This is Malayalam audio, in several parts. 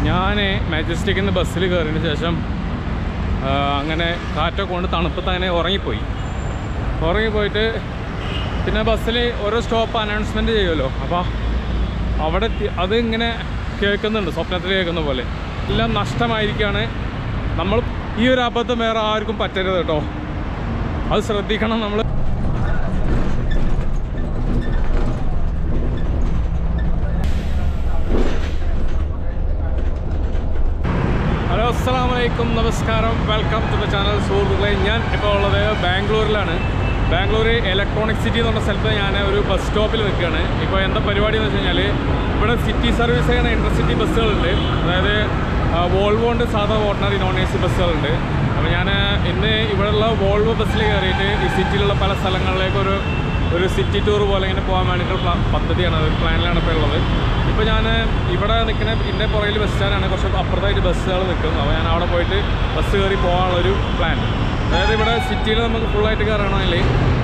ഞാൻ മാജസ്റ്റിക്കിൽ നിന്ന് ബസ്സിൽ കയറിയതിന് ശേഷം ആ, അങ്ങനെ കാറ്റൊക്കെ കൊണ്ട് തണുപ്പത്ത് അങ്ങനെ ഉറങ്ങിപ്പോയി ഉറങ്ങിപ്പോയിട്ട് പിന്നെ ബസ്സിൽ ഓരോ സ്റ്റോപ്പ് അനൗൺസ്മെൻറ്റ് ചെയ്യുമല്ലോ അപ്പോൾ അവിടെ എത്തി- അത് ഇങ്ങനെ കേൾക്കുന്നുണ്ട് സ്വപ്നത്തിൽ കേൾക്കുന്ന പോലെ എല്ലാം നഷ്ടമായിരിക്കുകയാണ് നമ്മൾ ഈ ഒരു അബദ്ധം വേറെ ആർക്കും പറ്റരുത് കേട്ടോ അത് ശ്രദ്ധിക്കണം നമ്മൾ ഹലോ അസ്സാം വലൈക്കും നമസ്കാരം വെൽക്കം ടു ദ ചാനൽ സുഹൃത്തുക്കളെ ഞാൻ ഇപ്പോൾ ഉള്ളത് ബാംഗ്ലൂരിലാണ് ബാംഗ്ലൂർ ഇലക്ട്രോണിക് സിറ്റി എന്ന് പറഞ്ഞ സ്ഥലത്ത് ഞാൻ ഒരു ബസ് സ്റ്റോപ്പിൽ നിൽക്കുകയാണ് ഇപ്പോൾ എന്താ പരിപാടി എന്ന് വെച്ച് കഴിഞ്ഞാൽ ഇവിടെ സിറ്റി സർവീസ് ചെയ്യുന്ന ഇൻ്റർസിറ്റി ബസ്സുകളുണ്ട് അതായത് വോൾവോ ഉണ്ട് സാധാ ഓർഡിനറി നോൺ എ സി ബസ്സുകളുണ്ട് അപ്പോൾ ഞാൻ ഇന്ന് ഇവിടെയുള്ള വോൾവോ ബസ്സിൽ കയറിയിട്ട് ഈ സിറ്റിയിലുള്ള പല സ്ഥലങ്ങളിലേക്ക് ഒരു ഒരു സിറ്റി ടൂർ പോലെ ഇങ്ങനെ പോകാൻ വേണ്ടിയിട്ടുള്ള പ്ലാ- പദ്ധതിയാണ് ഒരു പ്ലാനിലാണ് ഇപ്പോൾ ഉള്ളത് ഇപ്പോൾ ഞാൻ ഇവിടെ നിൽക്കുന്ന എൻ്റെ പുറകിൽ ബസ് സ്റ്റാൻഡാണ് കുറച്ച് അപ്പുറത്തായിട്ട് ബസ്സുകൾ നിൽക്കും അപ്പോൾ ഞാൻ അവിടെ പോയിട്ട് ബസ് കയറി പോകാനുള്ളൊരു പ്ലാൻ അതായത് ഇവിടെ സിറ്റിയിൽ നമുക്ക് ഫുള്ളായിട്ട് കയറണമെങ്കിൽ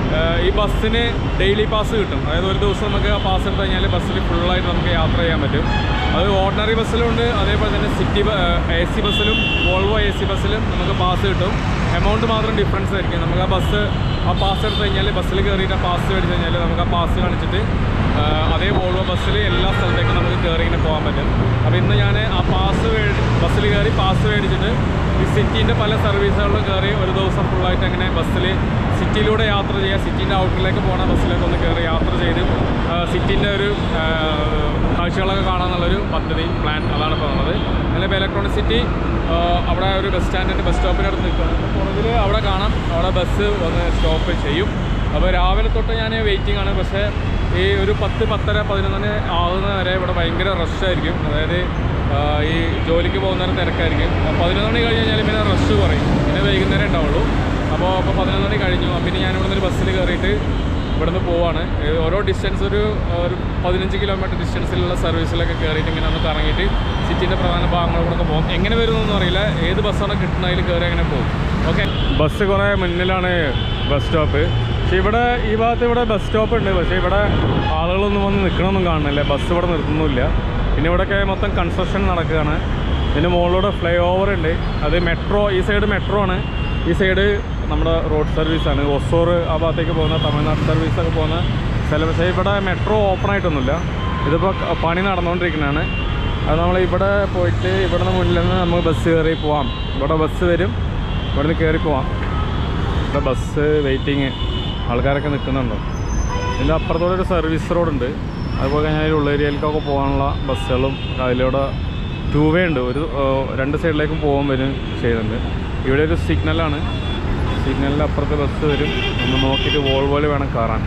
ഈ ബസ്സിന് ഡെയിലി പാസ് കിട്ടും അതായത് ഒരു ദിവസം നമുക്ക് ആ പാസ് എടുത്ത് കഴിഞ്ഞാൽ ബസ്സിൽ ഫുള്ളായിട്ട് നമുക്ക് യാത്ര ചെയ്യാൻ പറ്റും അത് ഓർഡിനറി ബസ്സിലുണ്ട് അതേപോലെ തന്നെ സിറ്റി എ സി ബസ്സിലും വോൾവോ എ സി ബസ്സിലും നമുക്ക് പാസ് കിട്ടും എമൗണ്ട് മാത്രം ഡിഫറൻസ് ആയിരിക്കും നമുക്ക് ആ ബസ് ആ പാസ് എടുത്ത് കഴിഞ്ഞാൽ ബസ്സിൽ കയറിയിട്ട് ആ പാസ് മേടിച്ച് കഴിഞ്ഞാൽ നമുക്ക് ആ പാസ് കാണിച്ചിട്ട് ആ, അതേ വോൾവോ ബസ്സിൽ എല്ലാ സ്ഥലത്തേക്കും നമുക്ക് കയറി ഇങ്ങനെ പോകാൻ പറ്റും അപ്പോൾ ഇന്ന് ഞാൻ ആ പാസ് മേടി ബസ്സിൽ കയറി പാസ് മേടിച്ചിട്ട് ഈ സിറ്റീൻ്റെ പല സർവീസുകളിലും കയറി ഒരു ദിവസം ഫുള്ളായിട്ട് അങ്ങനെ ബസ്സിൽ സിറ്റിയിലൂടെ യാത്ര ചെയ്യുക സിറ്റീൻ്റെ ഔട്ടിലേക്ക് പോകുന്ന ബസ്സിലേക്ക് ഒന്ന് കയറി യാത്ര ചെയ്ത് സിറ്റീൻ്റെ ഒരു ആ, കാഴ്ചകളൊക്കെ കാണാമെന്നുള്ളൊരു പദ്ധതി പ്ലാൻ അതാണ് ഇപ്പോൾ ഉള്ളത് അതിലിപ്പോൾ ഇലക്ട്രോണിക് സിറ്റി ആ, അവിടെ ഒരു ബസ് സ്റ്റാൻഡിൻ്റെ ബസ് സ്റ്റോപ്പിനടുത്ത് നിൽക്കുകയാണ് പുറകിൽ അവിടെ കാണാം അവിടെ ബസ് വന്ന് സ്റ്റോപ്പ് ചെയ്യും അപ്പോൾ രാവിലെ തൊട്ട് ഞാൻ വെയിറ്റിംഗ് ആണ് പക്ഷേ ഈ ഒരു പത്ത് പത്തര പതിനൊന്നിന് ആകുന്ന വരെ ഇവിടെ ഭയങ്കര റഷായിരിക്കും അതായത് ആ, ഈ ജോലിക്ക് പോകുന്നവരെ തിരക്കായിരിക്കും അപ്പോൾ പതിനൊന്ന് മണി കഴിഞ്ഞ് കഴിഞ്ഞാൽ പിന്നെ റഷ് കുറയും പിന്നെ വൈകുന്നേരം ഉണ്ടാവുള്ളൂ അപ്പോൾ അപ്പോൾ പതിനൊന്ന് മണി കഴിഞ്ഞു അപ്പോൾ പിന്നെ ഞാൻ ഇവിടെ നിന്ന് ബസ്സിൽ കയറിയിട്ട് ഇവിടുന്ന് പോവാണ് ഏ, ഓരോ ഡിസ്റ്റൻസ് ഒരു ഒരു പതിനഞ്ച് കിലോമീറ്റർ ഡിസ്റ്റൻസിലുള്ള സർവീസിലൊക്കെ കയറിയിട്ട് ഇങ്ങനെ ഒന്ന് കറങ്ങിയിട്ട് സിറ്റിൻ്റെ പ്രധാന ഭാഗങ്ങളിലൂടെ പോകും എങ്ങനെ വരുന്നൊന്നും അറിയില്ല ഏത് ബസ്സാണ് കിട്ടുന്നതിൽ കയറി അങ്ങനെ പോകും ഓക്കെ ബസ് കുറേ മുന്നിലാണ് ബസ് സ്റ്റോപ്പ് പക്ഷേ ഇവിടെ ഈ ഭാഗത്ത് ഇവിടെ ബസ് സ്റ്റോപ്പ് ഉണ്ട് പക്ഷേ ഇവിടെ ആളുകളൊന്നും വന്ന് നിൽക്കണമൊന്നും കാണുന്നില്ല ബസ് ഇവിടെ നിർത്തുന്നില്ല പിന്നെ ഇവിടെയൊക്കെ മൊത്തം കൺസ്ട്രക്ഷൻ നടക്കുകയാണ് ഇതിന് മുകളിലൂടെ ഫ്ലൈ ഓവർ ഉണ്ട് അത് മെട്രോ ഈ സൈഡ് മെട്രോ ആണ് ഈ സൈഡ് നമ്മുടെ റോഡ് സർവീസാണ് ഒസൂർ ആ ഭാഗത്തേക്ക് പോകുന്ന തമിഴ്നാട് സർവീസൊക്കെ പോകുന്ന സ്ഥലം പക്ഷേ ഇവിടെ മെട്രോ ഓപ്പൺ ആയിട്ടൊന്നുമില്ല ഇതിപ്പോൾ ക- പണി നടന്നുകൊണ്ടിരിക്കുന്നതാണ് അത് നമ്മൾ ഇവിടെ പോയിട്ട് ഇവിടെ നിന്ന് മുന്നിൽ നിന്ന് നമുക്ക് ബസ് കയറി പോവാം ഇവിടെ ബസ് വരും ഇവിടെ നിന്ന് കയറി പോവാം ഇവിടെ ബസ് വെയിറ്റിങ് ആൾക്കാരൊക്കെ നിൽക്കുന്നുണ്ടോ ഇതിൻ്റെ അപ്പുറത്തോടെ ഒരു സർവീസ് റോഡുണ്ട് അതുപോലെ കഴിഞ്ഞാൽ ഉള്ളേരിയയിലേക്കൊക്കെ പോകാനുള്ള ബസ്സുകളും അതിലൂടെ ടൂ വേ ഉണ്ട് ഒരു ഏഹ്, രണ്ട് സൈഡിലേക്കും പോകാൻ വരും ചെയ്യുന്നുണ്ട് ഇവിടെ ഒരു സിഗ്നലാണ് സിഗ്നലിൻ്റെ അപ്പുറത്ത് ബസ് വരും നമ്മൾ നോക്കിയിട്ട് വോൾവോയിൽ വേണം കയറാൻ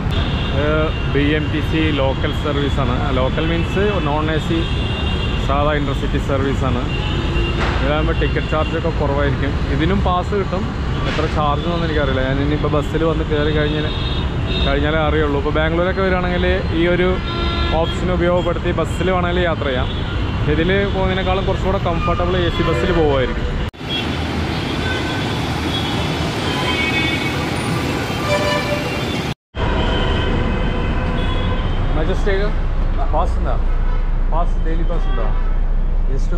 B M T C local സർവീസാണ് local means non A C സാധാ ഇൻ്റർസിറ്റി സർവീസാണ് ഇതാകുമ്പോൾ ടിക്കറ്റ് ചാർജൊക്കെ കുറവായിരിക്കും ഇതിനും പാസ് കിട്ടും എത്ര ചാർജ് എന്നൊന്നും എനിക്കറിയില്ല ഞാൻ ഇനിയിപ്പോൾ ബസ്സിൽ വന്ന് കയറി കഴിഞ്ഞാൽ കഴിഞ്ഞാലേ അറിയുള്ളൂ ഇപ്പോൾ ബാംഗ്ലൂരൊക്കെ വരികയാണെങ്കിൽ ഈ ഒരു ഓപ്ഷൻ ഉപയോഗപ്പെടുത്തി ബസ്സിൽ വേണമെങ്കിൽ യാത്ര ചെയ്യാം ഇതിൽ പോകുന്നതിനേക്കാളും കുറച്ചുകൂടെ കംഫർട്ടബിൾ എ സി ബസ്സിൽ പോകുമായിരിക്കും മജസ്റ്റേക്ക് പാസ് ഉണ്ടോ പാസ് ഡെയിലി പാസ് ഉണ്ടോ ಎಷ್ಟು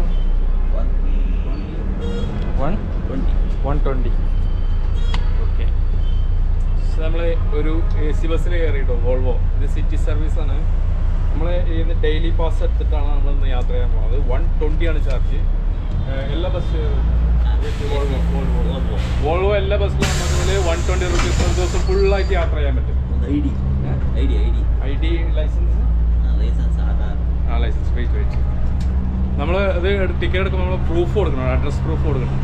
വൺ വൺ ട്വൻറ്റി ഓക്കെ നമ്മൾ ഒരു എ സി ബസ്സിൽ കയറിയിട്ടോ വോൾവോ ഇത് സിറ്റി സർവീസാണ് നമ്മൾ ഇന്ന് ഡെയിലി പാസ് എടുത്തിട്ടാണ് നമ്മൾ ഇന്ന് യാത്ര ചെയ്യാൻ പോകുന്നത് വൺ ട്വൻറ്റിയാണ് ചാർജ് എല്ലാ ബസ് വോൾവോ വോൾവോ വോൾവോ എല്ലാ ബസ്സിലും നമുക്ക് വൺ ട്വൻറ്റി റുപ്പീസ് ഒരു ദിവസം ഫുള്ളായിട്ട് യാത്ര ചെയ്യാൻ പറ്റും ಒಂದು ID ID ID I D license license Aadhaar ആ ലൈസൻസ് വെയിറ്റ് വെയിറ്റ് നമ്മൾ ഇത് ടിക്കറ്റ് എടുക്കുമ്പോൾ നമ്മൾ പ്രൂഫ് കൊടുക്കണം അഡ്രസ് പ്രൂഫ് കൊടുക്കണം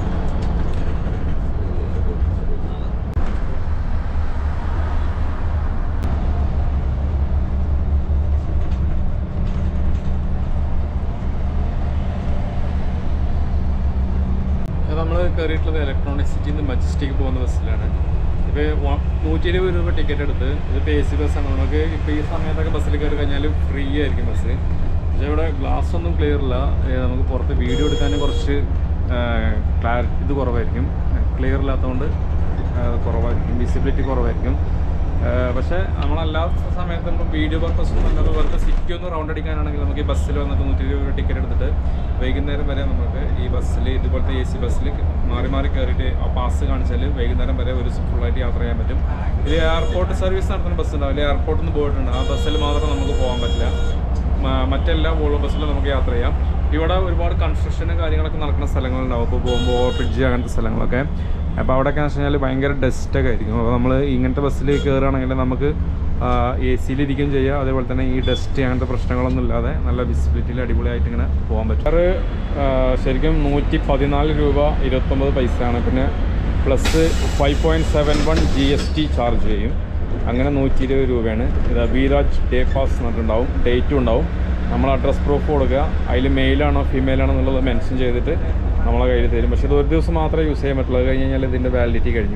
നമ്മൾ കയറിയിട്ടുള്ളത് ഇലക്ട്രോണിക് സിറ്റിയിൽ നിന്ന് മജസ്റ്റിക്ക് പോകുന്ന ബസ്സിലാണ് ഇപ്പോൾ നൂറ്റി ഇരുപത് രൂപ ടിക്കറ്റ് എടുത്ത് ഇതിപ്പോൾ എ സി ബസ്സാണ് നമുക്ക് ഇപ്പോൾ ഈ സമയത്തൊക്കെ ബസ്സിൽ കയറി കഴിഞ്ഞാൽ ഫ്രീ ആയിരിക്കും ബസ് പക്ഷേ ഇവിടെ ഗ്ലാസ് ഒന്നും ക്ലിയർ ഇല്ല ഏ, നമുക്ക് പുറത്ത് വീഡിയോ എടുക്കാൻ കുറച്ച് ക്ലാരിറ്റി ഇത് കുറവായിരിക്കും ക്ലിയർ ഇല്ലാത്തതുകൊണ്ട് ആ, കുറവായിരിക്കും വിസിബിലിറ്റി കുറവായിരിക്കും പക്ഷേ നമ്മളല്ലാത്ത സമയത്ത് നമ്മൾ വീഡിയോ പർപ്പസും അല്ലാതെ വെറുതെ സിറ്റി ഒന്ന് റൗണ്ട് അടിക്കാനാണെങ്കിൽ നമുക്ക് ഈ ബസ്സിൽ വന്നിട്ട് നൂറ്റി ഇരുപത് രൂപ ടിക്കറ്റ് എടുത്തിട്ട് വൈകുന്നേരം വരെ നമുക്ക് ഈ ബസ്സിൽ ഇതുപോലത്തെ എ സി ബസ്സിൽ മാറി മാറി കയറിയിട്ട് ആ പാസ് കാണിച്ചാൽ വൈകുന്നേരം വരെ ഒരു ഫുള്ളായിട്ട് യാത്ര ചെയ്യാൻ പറ്റും ഇത് എയർപോർട്ട് സർവീസ് നടത്തുന്ന ബസ് ഉണ്ടാവില്ല എയർപോർട്ടിൽ നിന്ന് പോയിട്ടുണ്ട് ആ ബസ്സിൽ മാത്രം നമുക്ക് പോകാൻ പറ്റില്ല മ- മറ്റെല്ലാ വോളോ ബസ്സിലും നമുക്ക് യാത്ര ചെയ്യാം ഇവിടെ ഒരുപാട് കൺസ്ട്രക്ഷനും കാര്യങ്ങളൊക്കെ നടക്കുന്ന സ്ഥലങ്ങളുണ്ടാവും ഇപ്പോൾ പോകുമ്പോൾ ഓവർ ബ്രിഡ്ജ് അങ്ങനത്തെ സ്ഥലങ്ങളൊക്കെ അപ്പോൾ അവിടെയൊക്കെ എന്ന് വെച്ച് കഴിഞ്ഞാൽ ഭയങ്കര ഡസ്റ്റൊക്കെ ആയിരിക്കും അപ്പോൾ നമ്മൾ ഇങ്ങനത്തെ ബസ്സിൽ കയറുകയാണെങ്കിൽ നമുക്ക് എ സിയിലിരിക്കുകയും ചെയ്യാം അതേപോലെ തന്നെ ഈ ഡസ്റ്റ് അങ്ങനത്തെ പ്രശ്നങ്ങളൊന്നും ഇല്ലാതെ നല്ല വിസിബിലിറ്റിയിൽ അടിപൊളിയായിട്ട് ഇങ്ങനെ പോകാൻ പറ്റും അത് ശരിക്കും നൂറ്റി പതിനാല് രൂപ ഇരുപത്തൊമ്പത് പൈസയാണ് പിന്നെ plus five point seven one G S T charge ചെയ്യും അങ്ങനെ നൂറ്റി ഇരുപത് രൂപയാണ് ഇത് ബീരാജ് ഡേ പാസ് എന്നിട്ടുണ്ടാവും ഡേറ്റും ഉണ്ടാവും നമ്മൾ അഡ്രസ് പ്രൂഫ് കൊടുക്കുക അതിൽ മെയിലാണോ ഫീമെയിലാണോ എന്നുള്ളത് മെൻഷൻ ചെയ്തിട്ട് നമ്മളെ കയ്യിൽ തരും പക്ഷേ ഇത് ഒരു ദിവസം മാത്രമേ യൂസ് ചെയ്യാൻ പറ്റുള്ളൂ അത് കഴിഞ്ഞ് കഴിഞ്ഞാൽ ഇതിൻ്റെ വാലിഡിറ്റി കഴിഞ്ഞു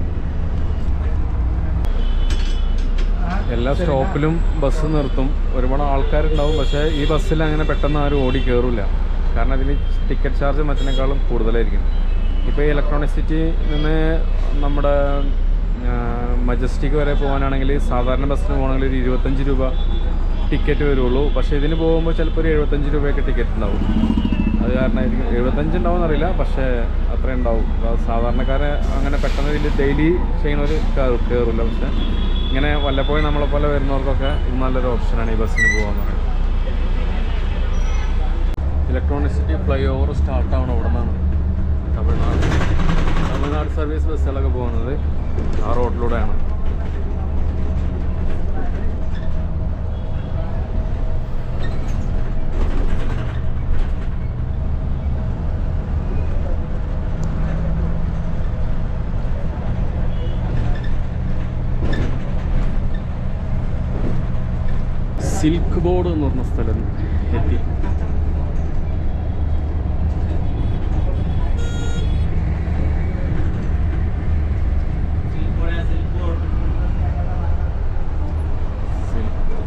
എല്ലാ സ്റ്റോപ്പിലും ബസ് നിർത്തും ഒരുപാട് ആൾക്കാരുണ്ടാവും പക്ഷേ ഈ ബസ്സിൽ അങ്ങനെ പെട്ടെന്ന് ആരും ഓടി കയറില്ല കാരണം ഇതിന് ടിക്കറ്റ് ചാർജ് മറ്റിനേക്കാളും കൂടുതലായിരിക്കും ഇപ്പോൾ ഈ ഇലക്ട്രോണിക് സിറ്റി നിന്ന് നമ്മുടെ മജസ്റ്റിക് വരെ പോകാനാണെങ്കിൽ സാധാരണ ബസ്സിന് പോകണമെങ്കിൽ ഒരു ഇരുപത്തഞ്ച് രൂപ ടിക്കറ്റ് വരുള്ളൂ പക്ഷേ ഇതിന് പോകുമ്പോൾ ചിലപ്പോൾ ഒരു എഴുപത്തഞ്ച് രൂപയൊക്കെ ടിക്കറ്റ് ഉണ്ടാവും അത് കാരണമായിരിക്കും എഴുപത്തഞ്ച് ഉണ്ടാവും എന്നറിയില്ല പക്ഷേ അത്ര ഉണ്ടാവും അത് സാധാരണക്കാരെ അങ്ങനെ പെട്ടെന്ന് ഇതിൽ ഡെയിലി ചെയ്യുന്നവർ കയറില്ല പക്ഷേ ഇങ്ങനെ വല്ലപ്പോഴും നമ്മളെ പോലെ വരുന്നവർക്കൊക്കെ ഇത് നല്ലൊരു ഓപ്ഷനാണ് ഈ ബസ്സിന് പോകാന്ന് പറയുന്നത് ഇലക്ട്രോണിസിറ്റി ഫ്ലൈ ഓവർ സ്റ്റാർട്ട് ആവണം ഇവിടെ നിന്നാണ് തമിഴ്നാട് തമിഴ്നാട് സർവീസ് ബസ്സുകളൊക്കെ പോകുന്നത് ആ റോഡിലൂടെയാണ് സിൽക്ക് ബോർഡ് എന്ന് പറഞ്ഞ സ്ഥലം എത്തി സിൽക്ക്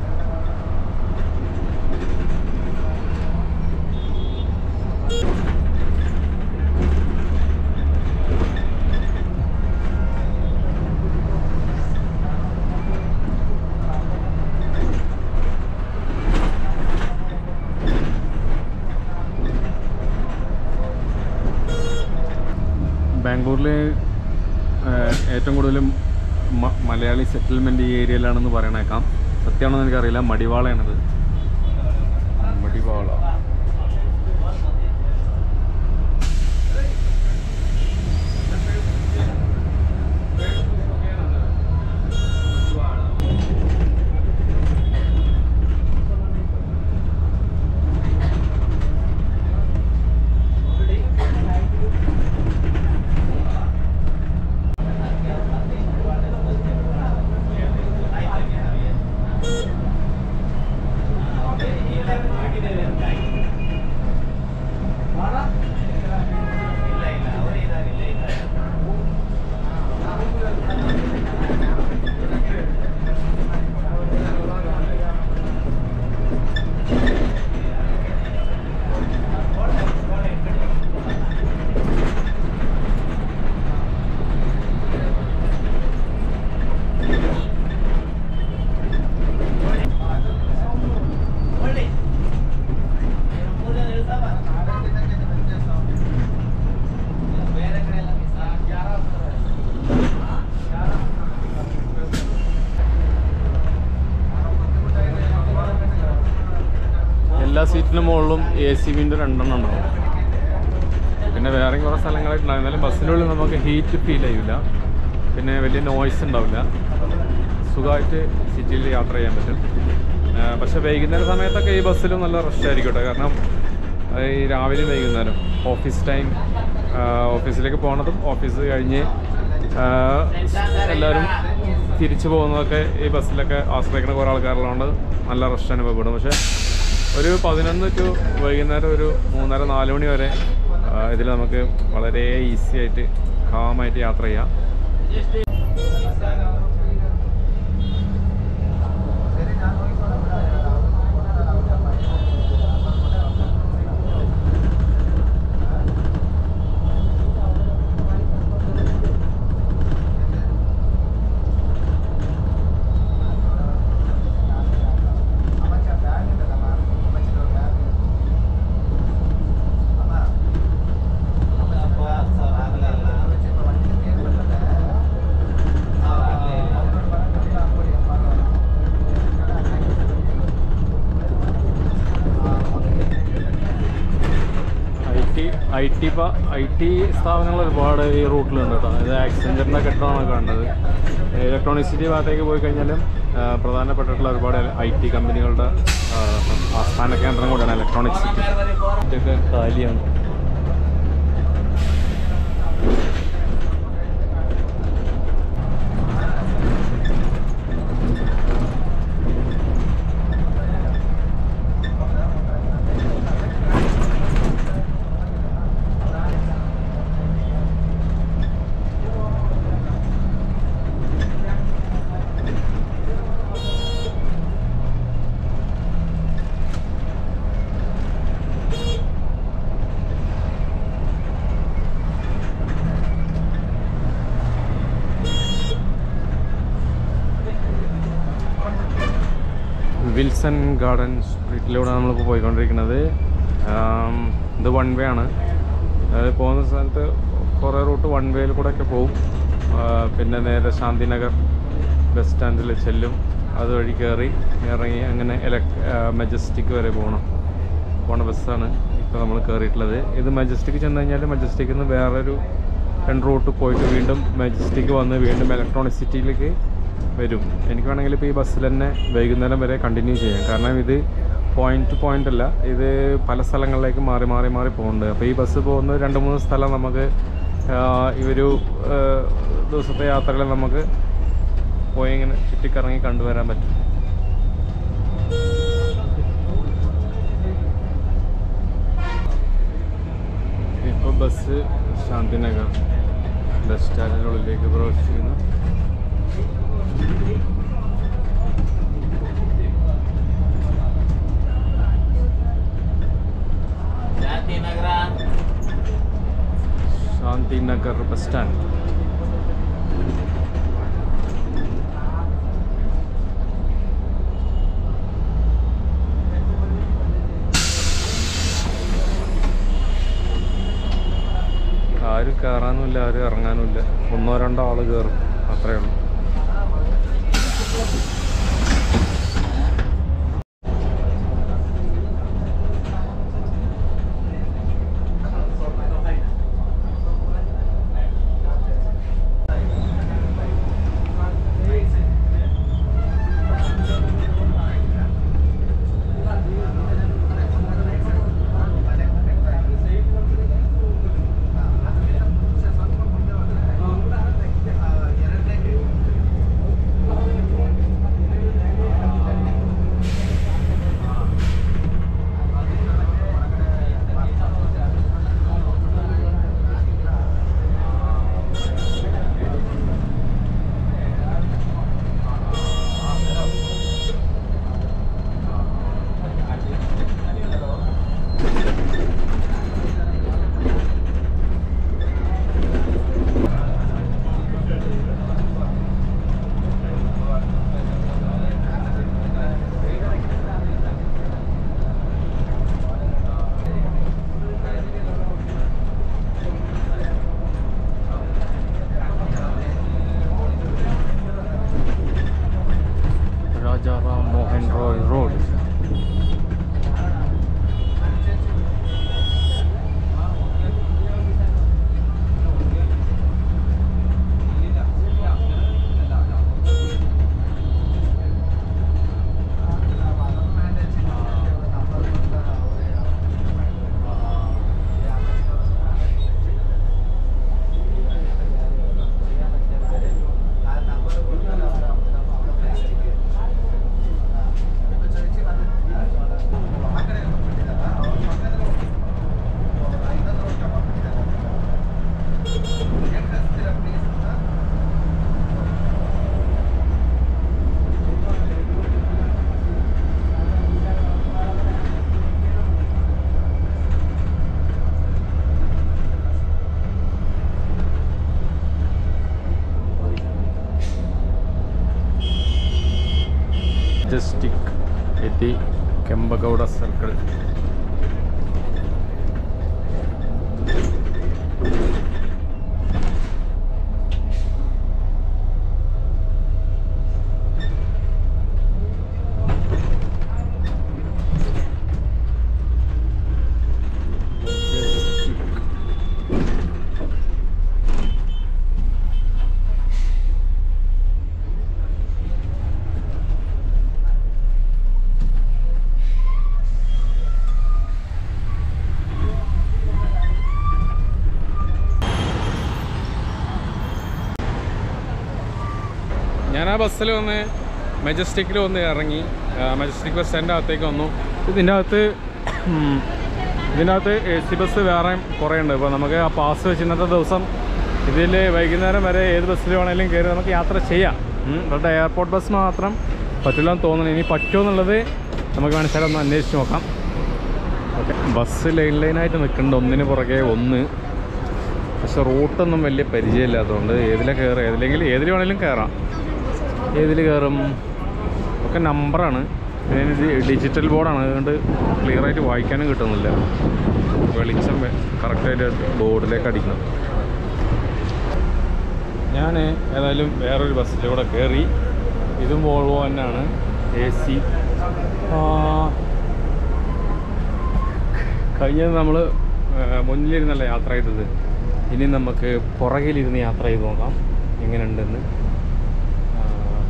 ബാംഗ്ലൂരിൽ ഏറ്റവും കൂടുതലും മ- മലയാളി സെറ്റിൽമെൻറ്റ് ഈ ഏരിയയിലാണെന്ന് പറയണേക്കാം സത്യമാണെന്ന് എനിക്കറിയില്ല മടിവാളയാണിത് മടിവാള എല്ലാ സീറ്റിന് മുകളിലും എ സി വിൻഡോ രണ്ടെണ്ണം ഉണ്ടാവും പിന്നെ വേറെയും കുറേ സ്ഥലങ്ങളായിട്ടുണ്ടാവും എന്നാലും ബസ്സിനുള്ളിൽ നമുക്ക് ഹീറ്റ് ഫീൽ ചെയ്യില്ല പിന്നെ വലിയ നോയ്സ് ഉണ്ടാവില്ല സുഖമായിട്ട് സിറ്റിയിൽ യാത്ര ചെയ്യാൻ പറ്റും ആ, പക്ഷേ വൈകുന്നേര സമയത്തൊക്കെ ഈ ബസ്സിലും നല്ല റഷ് ആയിരിക്കും കേട്ടോ കാരണം അത് ഈ രാവിലെ വൈകുന്നേരം ഓഫീസ് ടൈം ഓഫീസിലേക്ക് പോണതും ഓഫീസ് കഴിഞ്ഞ് ആ, എല്ലാവരും തിരിച്ചു പോകുന്നതൊക്കെ ഈ ബസ്സിലൊക്കെ ആശ്രയിക്കുന്ന കുറേ ആൾക്കാരുള്ളതുകൊണ്ട് നല്ല റഷ് അനുഭവപ്പെടും പക്ഷേ ഒരു പതിനൊന്ന് ടു വൈകുന്നേരം ഒരു മൂന്നര നാല് മണി വരെ ഇതിൽ നമുക്ക് വളരെ ഈസി ആയിട്ട് കാമായിട്ട് യാത്ര ചെയ്യാം T I T I T സ്ഥാപനങ്ങൾ ഒരുപാട് ഈ റൂട്ടിലുണ്ട് കേട്ടോ ഇത് ആക്സിഡൻറ്റിൻ്റെ കെട്ടിടമാണ് കാണുന്നത് ഇലക്ട്രോണിക് സിറ്റി ഭാഗത്തേക്ക് പോയി കഴിഞ്ഞാലും ആ, പ്രധാനപ്പെട്ടിട്ടുള്ള ഒരുപാട് ഐ ടി കമ്പനികളുടെ ആ, ആസ്ഥാന കേന്ദ്രം കൂടിയാണ് ഇലക്ട്രോണിക് സിറ്റി ഇതൊക്കെ കാലിയാണ് വിൽസൺ ഗാർഡൻ സ്ട്രീറ്റിലൂടെ നമ്മളിപ്പോൾ പോയിക്കൊണ്ടിരിക്കുന്നത് ആം, ഇത് വൺ വേ ആണ് അതായത് പോകുന്ന സ്ഥലത്ത് കുറേ റൂട്ട് വൺ വേയിൽ കൂടെയൊക്കെ പോകും ആ, പിന്നെ നേരെ ശാന്തിനഗർ ബസ് സ്റ്റാൻഡിൽ ചെല്ലും അതുവഴി കയറി ഇറങ്ങി അങ്ങനെ ഇലക് മെജസ്റ്റിക് വരെ പോകണം പോണ ബസ്സാണ് ഇപ്പോൾ നമ്മൾ കയറിയിട്ടുള്ളത് ഇത് മെജസ്റ്റിക് ചെന്ന് കഴിഞ്ഞാൽ മെജസ്റ്റിക്കിൽ നിന്ന് വേറൊരു രണ്ട് റൂട്ട് പോയിട്ട് വീണ്ടും മെജസ്റ്റിക് വന്ന് വീണ്ടും ഇലക്ട്രോണിക് സിറ്റിയിലേക്ക് വരും എനിക്ക് വേണമെങ്കിൽ ഇപ്പോൾ ഈ ബസ്സിൽ തന്നെ വൈകുന്നേരം വരെ കണ്ടിന്യൂ ചെയ്യാം കാരണം ഇത് പോയിന്റ് ടു പോയിന്റ് അല്ല ഇത് പല സ്ഥലങ്ങളിലേക്ക് മാറി മാറി മാറി പോകുന്നുണ്ട് അപ്പോൾ ഈ ബസ് പോകുന്ന രണ്ട് മൂന്ന് സ്ഥലം നമുക്ക് ആ, ഈ ഒരു ആ, ദിവസത്തെ യാത്രയിൽ നമുക്ക് പോയി ഇങ്ങനെ ചുറ്റിക്കറങ്ങി കണ്ടുവരാൻ പറ്റും ഇപ്പോൾ ബസ് ശാന്തിനഗർ ബസ് സ്റ്റാൻഡിനുള്ളിലേക്ക് പ്രവേശിക്കുന്നു ಶಾಂತಿನಗರ ശാന്തിനഗർ ബസ് സ്റ്റാൻഡ് ആരും കയറാനുമില്ല ആരും ഇറങ്ങാനുമില്ല ഒന്നോ രണ്ടോ ആള് കയറും അത്രേ ഉള്ളൂ രാജാറാം മോഹൻ റോയ് റോഡ് ജസ്റ്റിക് എത്തി കെമ്പഗൗഡ സർക്കിൾ Majestic. ഞാൻ ആ ബസ്സിൽ വന്ന് മെജസ്റ്റിക്കിൽ വന്ന് ഇറങ്ങി മെജസ്റ്റിക് ബസ് സ്റ്റാൻഡിൻ്റെ അകത്തേക്ക് വന്നു ഇതിൻ്റെ അകത്ത് ഉം, ഇതിൻ്റെ അകത്ത് എ സി ബസ് വേറെ കുറേ ഉണ്ട് ഇപ്പോൾ നമുക്ക് ആ പാസ് വെച്ച് ഇന്നത്തെ ദിവസം ഇതിൽ വൈകുന്നേരം വരെ ഏത് ബസ്സിൽ വേണമെങ്കിലും കയറി നമുക്ക് യാത്ര ചെയ്യാം ഉം, ഇവരുടെ എയർപോർട്ട് ബസ് മാത്രം പറ്റില്ല എന്ന് തോന്നുന്നു ഇനി പറ്റുമോ എന്നുള്ളത് നമുക്ക് മനസ്സിലായി ഒന്ന് അന്വേഷിച്ച് നോക്കാം ഓക്കെ ബസ് ലൈൻ ലൈനായിട്ട് നിൽക്കുന്നുണ്ട് ഒന്നിന് പുറകെ ഒന്ന് പക്ഷെ റൂട്ടൊന്നും വലിയ പരിചയമില്ലാത്തതുകൊണ്ട് ഏതിലെ കയറുക ഏതിലെങ്കിലും ഏതിൽ വേണമെങ്കിലും കയറാം ഏതിൽ കയറും ഒക്കെ നമ്പറാണ് ഇതിന് ഡി- ഡിജിറ്റൽ ബോർഡാണ് അതുകൊണ്ട് ക്ലിയർ ആയിട്ട് വായിക്കാനും കിട്ടുന്നില്ല വെളിച്ചം വെ- കറക്റ്റായിട്ട് ബോർഡിലേക്ക് അടിക്കണം ഞാൻ ഏതായാലും വേറൊരു ബസ്സിലൂടെ കയറി ഇതും വോൾവോ തന്നെയാണ് എ സി കഴിഞ്ഞത് നമ്മൾ മുന്നിലിരുന്നല്ല യാത്ര ചെയ്തത് ഇനി നമുക്ക് പുറകിലിരുന്ന് യാത്ര ചെയ്ത് നോക്കാം എങ്ങനെയുണ്ടെന്ന് ആ,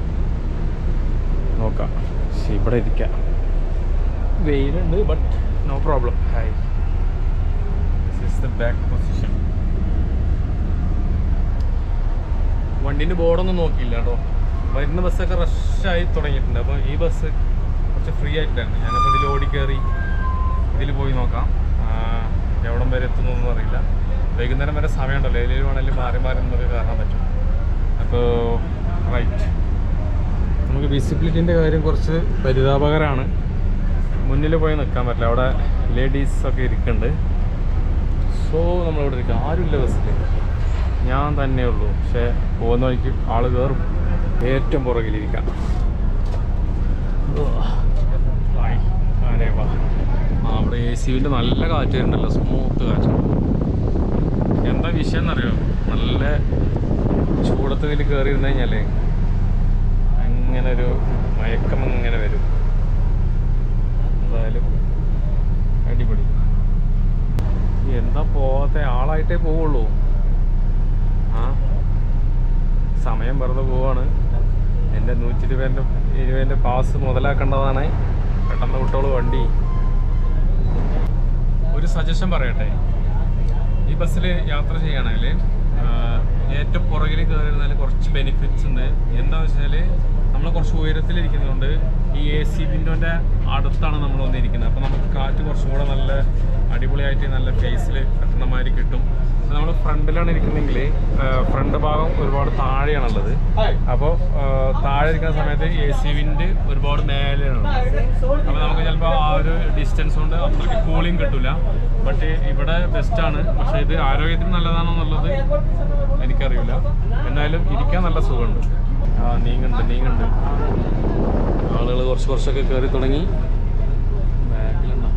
നോക്കാം പക്ഷേ ഇവിടെ ഇരിക്കാം വെയിലുണ്ട് but no problem hi this is the back position വണ്ടീൻ്റെ ബോർഡൊന്നും നോക്കിയില്ല കേട്ടോ വരുന്ന ബസ്സൊക്കെ റഷായി തുടങ്ങിയിട്ടുണ്ട് അപ്പോൾ ഈ ബസ് കുറച്ച് ഫ്രീ ആയിട്ടായിരുന്നു ഞാനപ്പോൾ ഇതിൽ ഓടി കയറി ഇതിൽ പോയി നോക്കാം ആ, എവിടം വരെ എത്തുന്നൊന്നും അറിയില്ല വൈകുന്നേരം വരെ സമയമുണ്ടല്ലോ ഇതിൽ വേണമെങ്കിൽ മാറി മാറി നമുക്ക് കയറാൻ പറ്റും അപ്പോൾ റൈറ്റ് നമുക്ക് വിസിബിലിറ്റിൻ്റെ കാര്യം കുറച്ച് പരിതാപകരമാണ് മുന്നിൽ പോയി നിൽക്കാൻ പറ്റില്ല അവിടെ ലേഡീസ് ഒക്കെ ഇരിക്കുന്നുണ്ട് സോ നമ്മളിവിടെ ഇരിക്കുക ആരുമില്ല ബസ്സിൽ ഞാൻ തന്നെ ഉള്ളൂ പക്ഷേ പോകുന്ന വഴിക്ക് ആൾ കയറും ഏറ്റവും പുറകിലിരിക്കാം ഹായ്. ആരെ വാ. ആ, അവിടെ എ സിവിൻ്റെ നല്ല കാറ്റ് വരുന്നുണ്ടല്ലോ സ്മൂത്ത് കാറ്റ് എന്താ വിഷയം എന്നറിയോ നല്ല ചൂടത്ത് ഇതിൽ കയറി ഇരുന്ന് കഴിഞ്ഞാലേ അങ്ങനെ ഒരു മയക്കം ഇങ്ങനെ വരും എന്തായാലും അടിപൊളി എന്താ പോവാത്ത ആളായിട്ടേ പോവുള്ളൂ ആ സമയം വെറുതെ പോവാണ് എൻ്റെ നൂറ്റി ഇരുപതിൻ്റെ ഇരുപതിൻ്റെ പാസ് മുതലാക്കേണ്ടതാണ് പെട്ടെന്ന് വിട്ടോളൂ വണ്ടി ഒരു സജഷൻ പറയട്ടെ ഈ ബസ്സിൽ യാത്ര ചെയ്യുകയാണെങ്കിൽ ഏറ്റവും പുറകിൽ കയറിയിരുന്നാൽ കുറച്ച് ബെനിഫിറ്റ്സ് ഉണ്ട് എന്താണെന്ന് വെച്ചാൽ നമ്മൾ കുറച്ച് ഉയരത്തിലിരിക്കുന്നതുകൊണ്ട് ഈ എ സി വിൻഡോൻ്റെ അടുത്താണ് നമ്മൾ വന്നിരിക്കുന്നത് അപ്പോൾ നമുക്ക് കാറ്റ് കുറച്ചും കൂടെ നല്ല അടിപൊളിയായിട്ട് നല്ല ഫേസിൽ കിട്ടുന്ന മാതിരി കിട്ടും നമ്മൾ ഫ്രണ്ടിലാണ് ഇരിക്കുന്നെങ്കിൽ ഫ്രണ്ട് ഭാഗം ഒരുപാട് താഴെയാണുള്ളത് അപ്പോൾ താഴെ ഇരിക്കുന്ന സമയത്ത് എ സി വിൻഡ് ഒരുപാട് മേലെയാണ് അപ്പോൾ നമുക്ക് ചിലപ്പോൾ ആ ഒരു ഡിസ്റ്റൻസ് കൊണ്ട് അത്രയ്ക്ക് കൂളിംഗ് കിട്ടില്ല ബട്ട് ഇവിടെ ബെസ്റ്റാണ് പക്ഷേ ഇത് ആരോഗ്യത്തിന് നല്ലതാണോ എന്നുള്ളത് എനിക്കറിയില്ല എന്തായാലും ഇരിക്കാൻ നല്ല സുഖമുണ്ട് ആ നീങ്ങുണ്ട് നീങ്ങുണ്ട് ആളുകൾ കുറച്ച് കുറച്ചൊക്കെ കയറി തുടങ്ങി ബാക്കിലുണ്ടോ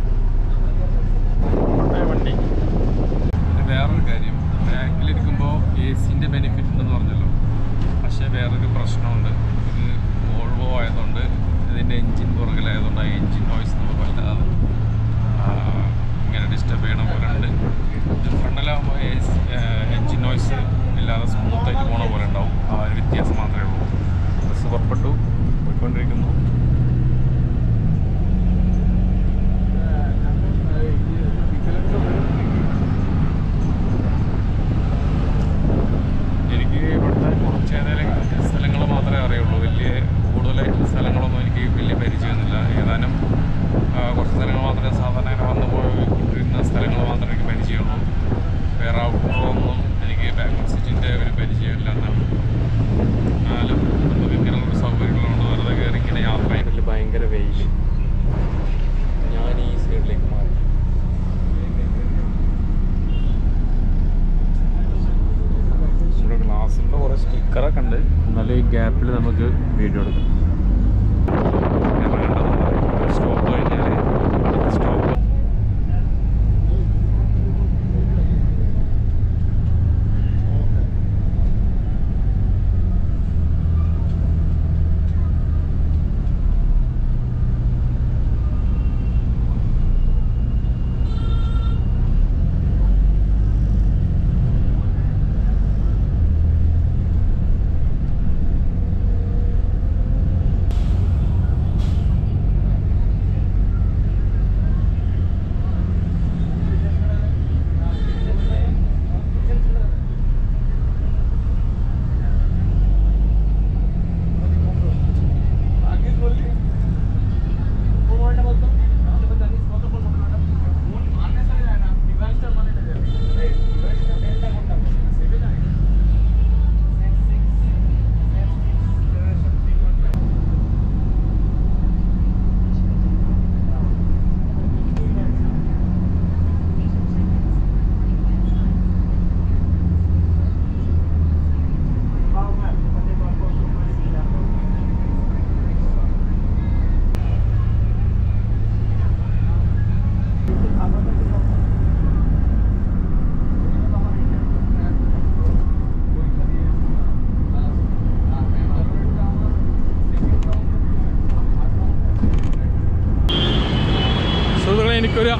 കൊണ്ടേ വണ്ടി പിന്നെ വേറൊരു കാര്യം ബാക്കിലിരിക്കുമ്പോൾ എ സിൻ്റെ ബെനിഫിറ്റ് ഉണ്ടെന്ന് പറഞ്ഞല്ലോ പക്ഷേ വേറൊരു പ്രശ്നമുണ്ട് ഇത് വോൾവോ ആയതുകൊണ്ട് ഇതിൻ്റെ എൻജിൻ പുറകിലായതുകൊണ്ട് ആ എൻജിൻ നോയ്സ് നമുക്ക് വല്ലാതെ ആ, ഇങ്ങനെ ഡിസ്റ്റർബ് ചെയ്യണ പോലെ ഉണ്ട് ഇത് ഫ്രണ്ടിലാകുമ്പോൾ എൻജിൻ നോയ്സ് ഇല്ലാതെ സ്മൂത്തായിട്ട് പോണ പോലെ ഉണ്ടാവും ആ ഒരു വ്യത്യാസം മാത്രമേ ഉള്ളൂ ബസ് പുറപ്പെട്ടു പോയിക്കൊണ്ടിരിക്കുന്നു എനിക്ക് ഇവിടുത്തെ കുറച്ച് ഏതെങ്കിലും സ്ഥലങ്ങൾ മാത്രമേ അറിയുള്ളൂ വലിയ കൂടുതലായിട്ട് സ്ഥലങ്ങളൊന്നും എനിക്ക് വലിയ പരിചയമൊന്നുമില്ല ഏതാനും ആ, കുറച്ച് സ്ഥലങ്ങൾ മാത്രമേ സാധാരണ ഇങ്ങനെ വന്നു പോയിരുന്ന സ്ഥലങ്ങൾ മാത്രമേ എനിക്ക് പരിചയമുള്ളൂ വേറെ ഔട്ട്ഡോറൊന്നും എനിക്ക് ബാംഗ്ലൂർ സിറ്റിൻ്റെ ഒരു പരിചയമില്ല എന്നാണ് എന്നാലും നമുക്ക് ഇങ്ങനെയുള്ള സൗകര്യങ്ങളുണ്ട് വെറുതെ കയറി ഇങ്ങനെ യാത്ര ചെയ്യുന്നതിൽ ഭയങ്കര വെയിൽ ഞാൻ ഈ സൈഡിലേക്ക് മാറി ഇവിടെ ഗ്ലാസിൻ്റെ കുറേ സ്റ്റിക്കറൊക്കെ ഉണ്ട് എന്നാലും ഈ ഗ്യാപ്പിൽ നമുക്ക് വീഡിയോ എടുക്കാം സ്റ്റോപ്പ് കഴിഞ്ഞാൽ അടുത്ത സ്റ്റോപ്പ്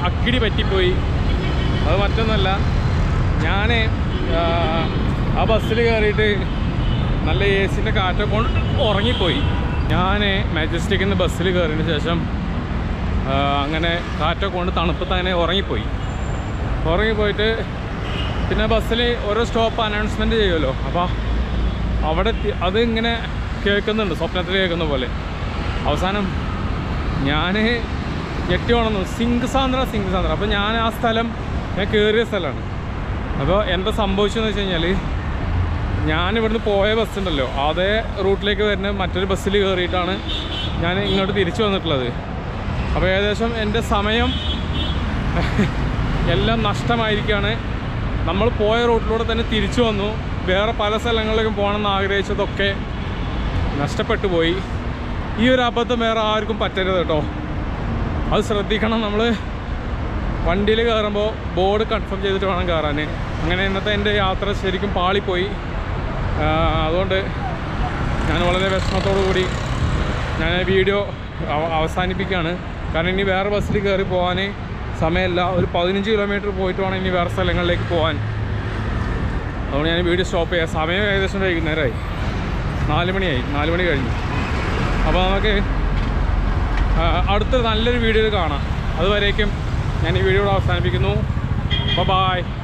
അക്കിടി പറ്റിപ്പോയി അത് മറ്റൊന്നല്ല ഞാൻ ആ ബസ്സിൽ കയറിയിട്ട് നല്ല എ സിൻ്റെ കാറ്റൊക്കെ കൊണ്ട് ഉറങ്ങിപ്പോയി ഞാൻ മാജസ്റ്റിക്കിൽ നിന്ന് ബസ്സിൽ കയറിയതിന് ശേഷം ആ, അങ്ങനെ കാറ്റൊക്കെ കൊണ്ട് തണുപ്പത്ത് അങ്ങനെ ഉറങ്ങിപ്പോയി ഉറങ്ങിപ്പോയിട്ട് പിന്നെ ബസ്സിൽ ഓരോ സ്റ്റോപ്പ് അനൗൺസ്മെൻറ്റ് ചെയ്യുമല്ലോ അപ്പോൾ അവിടെ എത്തി- അത് ഇങ്ങനെ കേൾക്കുന്നുണ്ട് സ്വപ്നത്തിൽ കേൾക്കുന്ന പോലെ അവസാനം ഞാൻ ഞെട്ടി ഉണർന്നു സിങ്ക് സാന്ദ്ര സിങ്ക് സാന്ദ്ര അപ്പോൾ ഞാൻ ആ സ്ഥലം ഞാൻ കയറിയ സ്ഥലമാണ് അപ്പോൾ എന്താ സംഭവിച്ചതെന്ന് വെച്ച് കഴിഞ്ഞാൽ ഞാൻ ഇവിടുന്ന് പോയ ബസ് ഉണ്ടല്ലോ അതേ റൂട്ടിലേക്ക് വരുന്ന മറ്റൊരു ബസ്സിൽ കയറിയിട്ടാണ് ഞാൻ ഇങ്ങോട്ട് തിരിച്ചു വന്നിട്ടുള്ളത് അപ്പോൾ ഏകദേശം എൻ്റെ സമയം എല്ലാം നഷ്ടമായിരിക്കുകയാണ് നമ്മൾ പോയ റൂട്ടിലൂടെ തന്നെ തിരിച്ചു വന്നു വേറെ പല സ്ഥലങ്ങളിലേക്കും പോകണമെന്ന് ആഗ്രഹിച്ചതൊക്കെ നഷ്ടപ്പെട്ടു പോയി ഈ ഒരു അബദ്ധം വേറെ ആർക്കും പറ്റരുത് കേട്ടോ അത് ശ്രദ്ധിക്കണം നമ്മൾ വണ്ടിയിൽ കയറുമ്പോൾ ബോർഡ് കൺഫേം ചെയ്തിട്ട് വേണം കയറാൻ അങ്ങനെ ഇന്നത്തെ എൻ്റെ യാത്ര ശരിക്കും പാളിപ്പോയി ആ, അതുകൊണ്ട് ഞാൻ വളരെ വിഷമത്തോടു കൂടി ഞാൻ ഈ വീഡിയോ അവ- അവസാനിപ്പിക്കുകയാണ് കാരണം ഇനി വേറെ ബസ്സിൽ കയറി പോകാൻ സമയമില്ല ഒരു പതിനഞ്ച് കിലോമീറ്റർ പോയിട്ട് വേണം ഇനി വേറെ സ്ഥലങ്ങളിലേക്ക് പോകാൻ അതുകൊണ്ട് ഞാൻ വീഡിയോ സ്റ്റോപ്പ് ചെയ്യാം സമയം ഏകദേശം വൈകുന്നേരമായി നാല് മണിയായി നാല് മണി കഴിഞ്ഞു അപ്പോൾ നമുക്ക് ആ, അടുത്ത നല്ലൊരു വീഡിയോയിൽ കാണാം അതുവരേക്കും ഞാൻ ഈ വീഡിയോ ഇവിടെ അവസാനിപ്പിക്കുന്നു ബൈ